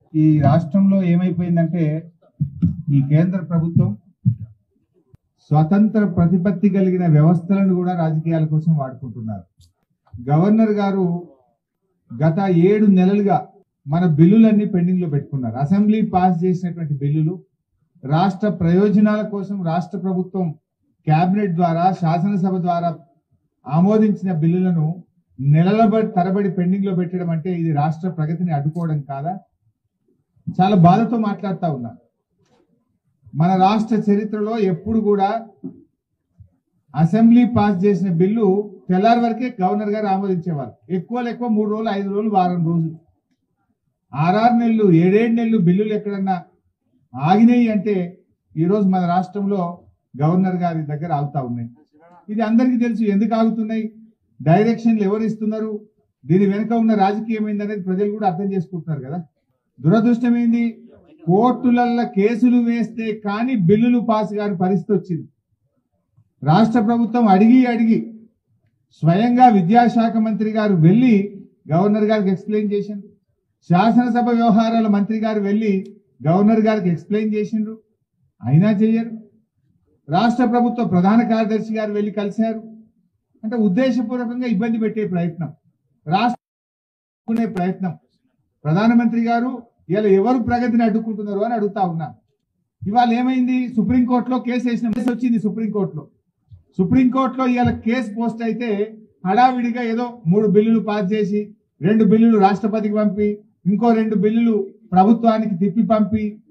ఈ రాష్ట్రంలో ఏమైపోయిందంటే ఈ కేంద్ర ప్రభుత్వం స్వతంత్ర ప్రతిపత్తి కలిగిన వ్యవస్థలను కూడా రాజకీయాల కోసం వాడుకుంటున్నారు గవర్నర్ గారు గత ఏడు నెలలుగా మన బిల్లులన్నీ పెండింగ్ లో పెట్టుకున్నారు అసెంబ్లీ పాస్ చేసినటువంటి బిల్లులు రాష్ట్ర ప్రయోజనాల కోసం రాష్ట్ర ప్రభుత్వం కేబినెట్ ద్వారా శాసనసభ ద్వారా ఆమోదించిన బిల్లులను నెలల బ- తరబడి పెండింగ్ లో పెట్టడం అంటే ఇది రాష్ట్ర ప్రగతిని అడ్డుకోవడం కాదా చాలా బాధతో మాట్లాడుతా ఉన్నా మన రాష్ట్ర చరిత్రలో ఎప్పుడు కూడా అసెంబ్లీ పాస్ చేసిన బిల్లు తెల్లారి వరకే గవర్నర్ గారు ఆమోదించేవారు ఎక్కువ ఎక్కువ మూడు రోజులు ఐదు రోజులు వారం రోజులు ఆరారు నెలలు ఏడేడు నెలలు బిల్లులు ఎక్కడన్నా ఆగినాయి అంటే ఈరోజు మన రాష్ట్రంలో గవర్నర్ గారి దగ్గర ఆగుతా ఉన్నాయి ఇది అందరికీ తెలుసు ఎందుకు ఆగుతున్నాయి డైరెక్షన్లు ఎవరు ఇస్తున్నారు దీని వెనుక ఉన్న రాజకీయం ఏందనేది ప్రజలు కూడా అర్థం చేసుకుంటున్నారు కదా దురదృష్టం ఏంది కోర్టులల్లో కేసులు వేస్తే కానీ బిల్లులు పాస్ కాని పరిస్థితి వచ్చింది రాష్ట్ర ప్రభుత్వం అడిగి అడిగి స్వయంగా విద్యాశాఖ మంత్రి గారు వెళ్ళి గవర్నర్ గారికి ఎక్స్ప్లెయిన్ చేసిండ్రు శాసనసభ వ్యవహారాల మంత్రి గారు వెళ్ళి గవర్నర్ గారికి ఎక్స్ప్లెయిన్ చేసిండ్రు అయినా చెయ్యరు రాష్ట్ర ప్రభుత్వ ప్రధాన కార్యదర్శి గారు వెళ్ళి కలిశారు అంటే ఉద్దేశపూర్వకంగా ఇబ్బంది పెట్టే ప్రయత్నం రాష్ట్ర ప్రయత్నం ప్రధానమంత్రి గారు ఇలా ఎవరు ప్రగతిని అడ్డుకుంటున్నారు అని అడుగుతా ఉన్నా ఇవాళ ఏమైంది సుప్రీంకోర్టులో కేసు వేసిన కేసు వచ్చింది సుప్రీంకోర్టులో సుప్రీంకోర్టులో ఇవాళ కేసు పోస్ట్ అయితే హడావిడిగా ఏదో మూడు బిల్లులు పాస్ చేసి రెండు బిల్లులు రాష్ట్రపతికి పంపి ఇంకో రెండు బిల్లులు ప్రభుత్వానికి తిప్పి పంపి